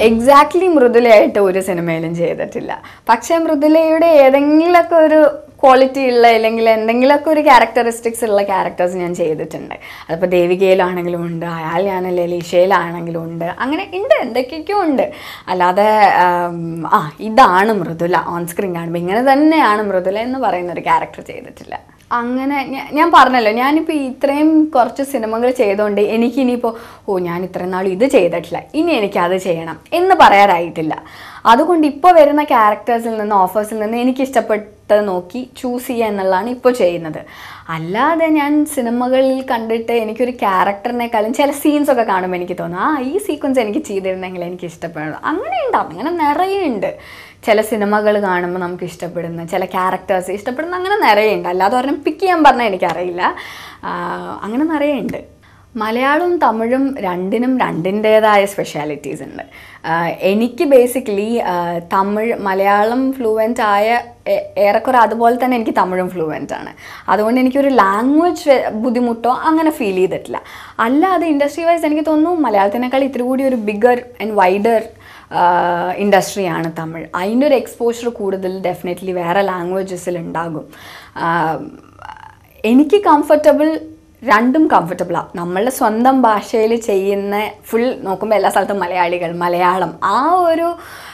exactly മൃദുലയായിട്ട് ഒരു സിനിമയിലും ചെയ്തിട്ടില്ല പക്ഷേ മൃദുലയുടെ ഏതെങ്കിലുമൊക്കെ ഒരു ക്വാളിറ്റി ഉള്ള അല്ലെങ്കിൽ എന്തെങ്കിലുമൊക്കെ ഒരു ക്യാരക്ടറിസ്റ്റിക്സ് ഉള്ള ക്യാരക്ടേഴ്സ് ഞാൻ ചെയ്തിട്ടുണ്ട് അതിപ്പോൾ ദേവികയിലാണെങ്കിലും ഉണ്ട് അയാളിലാണെങ്കിലും ലീഷയിലാണെങ്കിലും ഉണ്ട് അങ്ങനെ ഉണ്ട് എന്തൊക്കെയൊക്കെയോ ഉണ്ട് അല്ലാതെ ആം, ആ ഇതാണ് മൃദുല ഓൺ സ്ക്രീൻ കാണുമ്പോൾ ഇങ്ങനെ തന്നെയാണ് മൃദുല എന്ന് പറയുന്ന ഒരു ക്യാരക്ടർ ചെയ്തിട്ടില്ല അങ്ങനെ ഞാ- ഞാൻ പറഞ്ഞല്ലോ ഞാനിപ്പോൾ ഇത്രയും കുറച്ച് സിനിമകൾ ചെയ്തുകൊണ്ട് എനിക്കിനിയിപ്പോൾ ഓ ഞാൻ ഇത്രയും നാൾ ഇത് ചെയ്തിട്ടില്ല ഇനി എനിക്ക് അത് ചെയ്യണം എന്ന് പറയാറായിട്ടില്ല അതുകൊണ്ട് ഇപ്പോൾ വരുന്ന ക്യാരക്ടേഴ്സിൽ നിന്ന് ഓഫേഴ്സിൽ നിന്ന് എനിക്ക് ഇഷ്ടപ്പെട്ടത് നോക്കി ചൂസ് ചെയ്യുക എന്നുള്ളതാണ് ഇപ്പോൾ ചെയ്യുന്നത് അല്ലാതെ ഞാൻ സിനിമകളിൽ കണ്ടിട്ട് എനിക്കൊരു ക്യാരക്ടറിനെക്കാളും ചില സീൻസ് ഒക്കെ കാണുമ്പോൾ എനിക്ക് തോന്നും ആ ഈ സീക്വൻസ് എനിക്ക് ചെയ്തിരുന്നെങ്കിൽ എനിക്ക് ഇഷ്ടപ്പെടും അങ്ങനെ ഉണ്ടാവും അങ്ങനെ നിറയെ ഉണ്ട് ചില സിനിമകൾ കാണുമ്പോൾ നമുക്ക് ഇഷ്ടപ്പെടുന്ന ചില ക്യാരക്ടേഴ്സ് ഇഷ്ടപ്പെടുന്ന അങ്ങനെ നിറയെ ഉണ്ട് അല്ലാതെ പറഞ്ഞാൽ പിക്ക് ചെയ്യാൻ പറഞ്ഞാൽ എനിക്കറിയില്ല ആ, അങ്ങനെ നിറയെ ഉണ്ട് മലയാളവും തമിഴും രണ്ടിനും രണ്ടിൻ്റേതായ സ്പെഷ്യാലിറ്റീസ് ഉണ്ട് ആ, എനിക്ക് ബേസിക്കലി തമിഴ് മലയാളം ഫ്ലുവൻ്റ് ആയ ഏ- ഏറെക്കുറെ അതുപോലെ തന്നെ എനിക്ക് തമിഴും ഫ്ലുവൻ്റ് ആണ് അതുകൊണ്ട് എനിക്കൊരു ലാംഗ്വേജ് ബുദ്ധിമുട്ടോ അങ്ങനെ ഫീൽ ചെയ്തിട്ടില്ല അല്ലാതെ ഇൻഡസ്ട്രി വൈസ് എനിക്ക് തോന്നുന്നു മലയാളത്തിനേക്കാൾ ഇത്തിരി കൂടി ഒരു ബിഗർ ആൻഡ് വൈഡർ ഇൻഡസ്ട്രിയാണ് തമിഴ് അതിൻ്റെ ഒരു എക്സ്പോഷർ കൂടുതൽ ഡെഫിനറ്റ്ലി വേറെ ലാംഗ്വേജസിൽ ഉണ്ടാകും ആ, എനിക്ക് കംഫർട്ടബിൾ രണ്ടും കംഫർട്ടബിളാണ് നമ്മളുടെ സ്വന്തം ഭാഷയിൽ ചെയ്യുന്ന ഫുൾ നോക്കുമ്പോൾ എല്ലാ സ്ഥലത്തും മലയാളികൾ മലയാളം ആ ഒരു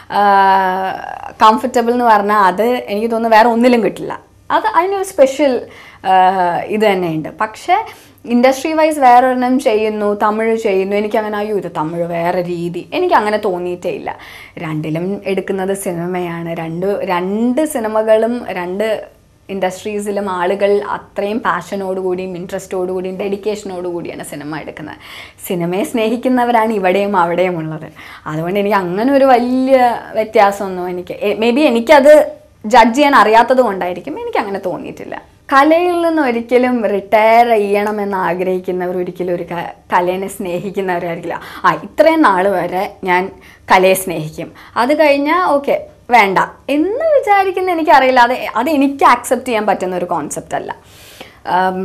കംഫർട്ടബിൾ എന്ന് പറഞ്ഞാൽ അത് എനിക്ക് തോന്നുന്നു വേറെ ഒന്നിലും കിട്ടില്ല അത് അതിനൊരു സ്പെഷ്യൽ ഇത് തന്നെയുണ്ട് പക്ഷേ ഇൻഡസ്ട്രി വൈസ് വേറെ ഒരെണ്ണം ചെയ്യുന്നു തമിഴ് ചെയ്യുന്നു എനിക്കങ്ങനെ അയ്യോ ഇത് തമിഴ് വേറെ രീതി എനിക്ക് അങ്ങനെ തോന്നിയിട്ടേ ഇല്ല രണ്ടിലും എടുക്കുന്നത് സിനിമയാണ് രണ്ട് രണ്ട് സിനിമകളും രണ്ട് ഇൻഡസ്ട്രീസിലും ആളുകൾ അത്രയും പാഷനോടുകൂടിയും ഇൻട്രസ്റ്റോടുകൂടിയും ഡെഡിക്കേഷനോടുകൂടിയാണ് സിനിമ എടുക്കുന്നത് സിനിമയെ സ്നേഹിക്കുന്നവരാണ് ഇവിടെയും അവിടെയും ഉള്ളത് അതുകൊണ്ട് എനിക്ക് അങ്ങനെ ഒരു വലിയ വ്യത്യാസമൊന്നും എനിക്ക് മേ ബി എനിക്കത് ജഡ്ജ് ചെയ്യാൻ അറിയാത്തത് കൊണ്ടായിരിക്കും എനിക്ക് അങ്ങനെ തോന്നിയിട്ടില്ല കലയിൽ നിന്ന് ഒരിക്കലും റിട്ടയർ ചെയ്യണമെന്ന് ആഗ്രഹിക്കുന്നവർ ഒരിക്കലും ഒരു ക- കലേനെ സ്നേഹിക്കുന്നവരായിരിക്കില്ല ആ ഇത്രയും നാൾ വരെ ഞാൻ കലയെ സ്നേഹിക്കും അത് കഴിഞ്ഞാൽ ഓക്കെ വേണ്ട എന്ന് വിചാരിക്കുന്ന എനിക്കറിയില്ല അത് അത് എനിക്ക് ആക്സെപ്റ്റ് ചെയ്യാൻ പറ്റുന്ന ഒരു കോൺസെപ്റ്റ് അല്ല ഉം,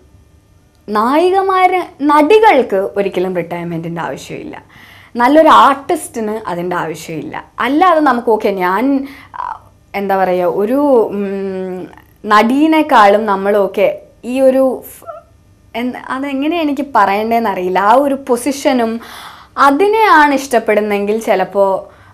നായികമാര് നടികൾക്ക് ഒരിക്കലും റിട്ടയർമെൻറ്റിൻ്റെ ആവശ്യമില്ല നല്ലൊരു ആർട്ടിസ്റ്റിന് അതിൻ്റെ ആവശ്യമില്ല അല്ലാതെ നമുക്ക് ഓക്കെ ഞാൻ ആ, എന്താ പറയുക ഒരു ഉം, നടീനേക്കാളും നമ്മളൊക്കെ ഈ ഒരു ഫ്- എന്ത് അതെങ്ങനെയാണ് എനിക്ക് പറയേണ്ടതെന്ന് അറിയില്ല ആ ഒരു പൊസിഷനും അതിനെയാണ് ഇഷ്ടപ്പെടുന്നെങ്കിൽ ചിലപ്പോൾ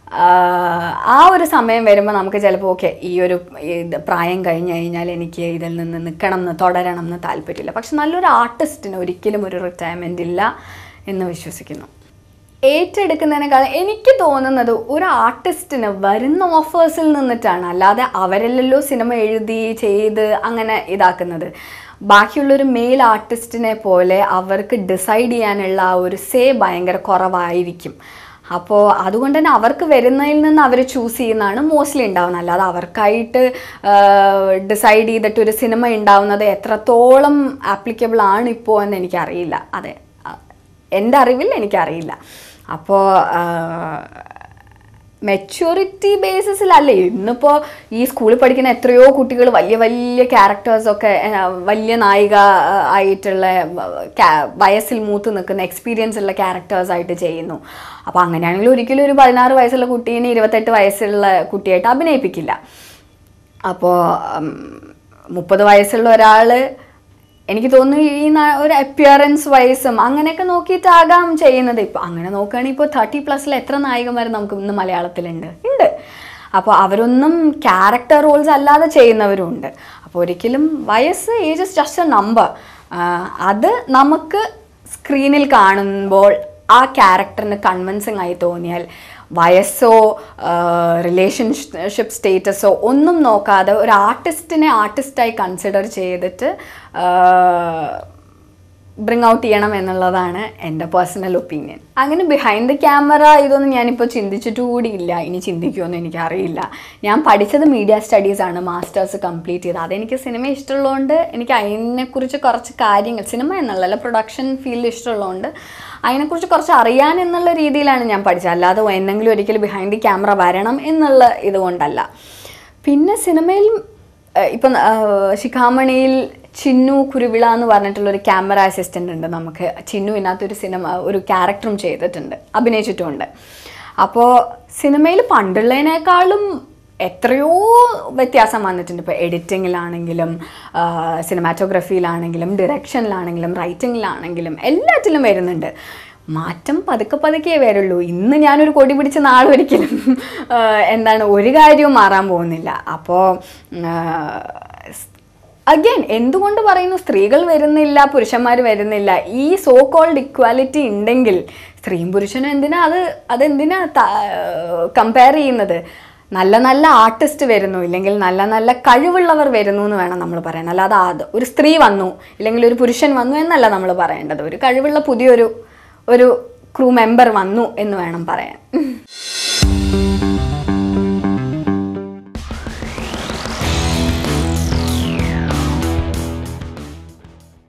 ആ ഒരു സമയം വരുമ്പോൾ നമുക്ക് ചിലപ്പോൾ ഓക്കെ ഈ ഒരു ഇത് പ്രായം കഴിഞ്ഞ് കഴിഞ്ഞാൽ എനിക്ക് ഇതിൽ നിന്ന് നിൽക്കണം എന്ന് തുടരണം എന്ന് താല്പര്യമില്ല പക്ഷെ നല്ലൊരു ആർട്ടിസ്റ്റിന് ഒരിക്കലും ഒരു റിട്ടയർമെൻ്റ് ഇല്ല എന്ന് വിശ്വസിക്കുന്നു ഏറ്റെടുക്കുന്നതിനേക്കാൾ എനിക്ക് തോന്നുന്നത് ഒരു ആർട്ടിസ്റ്റിന് വരുന്ന ഓഫേഴ്സിൽ നിന്നിട്ടാണ് അല്ലാതെ അവരല്ലല്ലോ സിനിമ എഴുതി ചെയ്ത് അങ്ങനെ ഇതാക്കുന്നത് ബാക്കിയുള്ളൊരു മെയിൽ ആർട്ടിസ്റ്റിനെ പോലെ അവർക്ക് ഡിസൈഡ് ചെയ്യാനുള്ള ആ ഒരു സേ ഭയങ്കര കുറവായിരിക്കും അപ്പോൾ അതുകൊണ്ട് തന്നെ അവർക്ക് വരുന്നതിൽ നിന്ന് അവർ ചൂസ് ചെയ്യുന്നതാണ് മോസ്റ്റ്ലി ഉണ്ടാവുന്നത് അല്ലാതെ അവർക്കായിട്ട് ഡിസൈഡ് ചെയ്തിട്ട് ഒരു സിനിമ ഉണ്ടാവുന്നത് എത്രത്തോളം ആപ്ലിക്കബിൾ ആണ് ഇപ്പോൾ എന്ന് എനിക്കറിയില്ല അതെ അ- എൻ്റെ അറിവിൽ എനിക്കറിയില്ല അപ്പോൾ മെച്യൂരിറ്റി ബേസിസിലല്ലേ ഇന്നിപ്പോൾ ഈ സ്കൂളിൽ പഠിക്കുന്ന എത്രയോ കുട്ടികൾ വലിയ വലിയ ക്യാരക്ടേഴ്സൊക്കെ വലിയ നായിക ആ, ആയിട്ടുള്ള ca- വയസ്സിൽ മൂത്ത് നിൽക്കുന്ന എക്സ്പീരിയൻസ് ഉള്ള ക്യാരക്ടേഴ്സ് ആയിട്ട് ചെയ്യുന്നു അപ്പോൾ അങ്ങനെയാണെങ്കിൽ ഒരിക്കലും ഒരു പതിനാറ് വയസ്സുള്ള കുട്ടീനെ ഇരുപത്തെട്ട് വയസ്സുള്ള കുട്ടിയായിട്ട് അഭിനയിപ്പിക്കില്ല അപ്പോൾ മുപ്പത് വയസ്സുള്ള ഒരാൾ എനിക്ക് തോന്നുന്നു ഈ ന- ഒരു അപ്പിയറൻസ് വയസ്സും അങ്ങനെയൊക്കെ നോക്കിയിട്ടാകാം ചെയ്യുന്നത് ഇപ്പം അങ്ങനെ നോക്കുകയാണെങ്കിൽ ഇപ്പോൾ തേർട്ടി പ്ലസ്സിൽ എത്ര നായികമാർ നമുക്ക് ഇന്ന് മലയാളത്തിലുണ്ട് ഉണ്ട് അപ്പോൾ അവരൊന്നും ക്യാരക്ടർ റോൾസ് അല്ലാതെ ചെയ്യുന്നവരും ഉണ്ട് അപ്പോൾ ഒരിക്കലും വയസ്സ് age is just a number അത് നമുക്ക് സ്ക്രീനിൽ കാണുമ്പോൾ ആ ക്യാരക്ടറിന് കൺവിൻസിങ് ആയി തോന്നിയാൽ വയസ്സോ റിലേഷൻഷിപ്പ് സ്റ്റേറ്റസോ ഒന്നും നോക്കാതെ ഒരു ആർട്ടിസ്റ്റിനെ ആർട്ടിസ്റ്റായി കൺസിഡർ ചെയ്തിട്ട് ബ്രിങ് ഔട്ട് ചെയ്യണം എന്നുള്ളതാണ് എൻ്റെ പേഴ്സണൽ ഒപ്പീനിയൻ അങ്ങനെ ബിഹൈൻഡ് ദ ക്യാമറ ഇതൊന്നും ഞാനിപ്പോൾ ചിന്തിച്ചിട്ട് കൂടിയില്ല ഇനി ചിന്തിക്കുമെന്ന് എനിക്കറിയില്ല ഞാൻ പഠിച്ചത് മീഡിയ സ്റ്റഡീസ് ആണ് മാസ്റ്റേഴ്സ് കംപ്ലീറ്റ് ചെയ്തത് അതെനിക്ക് സിനിമ ഇഷ്ടമുള്ളതുകൊണ്ട് എനിക്ക് അതിനെക്കുറിച്ച് കുറച്ച് കാര്യങ്ങൾ സിനിമ എന്നുള്ളതല്ല പ്രൊഡക്ഷൻ ഫീൽഡ് ഇഷ്ടമുള്ളതുകൊണ്ട് അതിനെക്കുറിച്ച് കുറച്ച് അറിയാൻ എന്നുള്ള രീതിയിലാണ് ഞാൻ പഠിച്ചത് അല്ലാതെ എന്തെങ്കിലും ഒരിക്കലും ബിഹൈൻഡ് ദി ക്യാമറ വരണം എന്നുള്ള ഇതുകൊണ്ടല്ല പിന്നെ സിനിമയിൽ ഏഹ് ഇപ്പം ഏഹ് ശിഖാമണിയിൽ ചിന്നു കുരുവിള എന്ന് പറഞ്ഞിട്ടുള്ള ഒരു ക്യാമറ അസിസ്റ്റൻ്റ് ഉണ്ട് നമുക്ക് ചിന്നു ഇതിനകത്തൊരു സിനിമ ഒരു ക്യാരക്ടറും ചെയ്തിട്ടുണ്ട് അഭിനയിച്ചിട്ടുമുണ്ട് അപ്പോൾ സിനിമയിൽ പണ്ടുള്ളതിനേക്കാളും എത്രയോ വ്യത്യാസം വന്നിട്ടുണ്ട് ഇപ്പോൾ എഡിറ്റിങ്ങിലാണെങ്കിലും സിനിമാറ്റോഗ്രഫിയിലാണെങ്കിലും ഡിറക്ഷനിലാണെങ്കിലും റൈറ്റിങ്ങിലാണെങ്കിലും എല്ലാറ്റിലും വരുന്നുണ്ട് മാറ്റം പതുക്കെ പതുക്കെ വരുള്ളൂ ഇന്ന് ഞാനൊരു കൊടി പിടിച്ച നാളൊരിക്കലും ആ, എന്താണ് ഒരു കാര്യവും മാറാൻ പോകുന്നില്ല അപ്പോൾ അഗൈൻ എന്തുകൊണ്ട് പറയുന്നു സ്ത്രീകൾ വരുന്നില്ല പുരുഷന്മാർ വരുന്നില്ല ഈ സോ കോൾഡ് ഇക്വാലിറ്റി ഉണ്ടെങ്കിൽ സ്ത്രീയും പുരുഷനും എന്തിനാ അത് അതെന്തിനാ കമ്പയർ ചെയ്യുന്നത് നല്ല നല്ല ആർട്ടിസ്റ്റ് വരുന്നു ഇല്ലെങ്കിൽ നല്ല നല്ല കഴിവുള്ളവർ വരുന്നു എന്ന് വേണം നമ്മൾ പറയാൻ അല്ലാതെ അത് ഒരു സ്ത്രീ വന്നു ഇല്ലെങ്കിൽ ഒരു പുരുഷൻ വന്നു എന്നല്ല നമ്മൾ പറയേണ്ടത് ഒരു കഴിവുള്ള പുതിയൊരു ഒരു ക്രൂ മെമ്പർ വന്നു എന്ന് വേണം പറയാൻ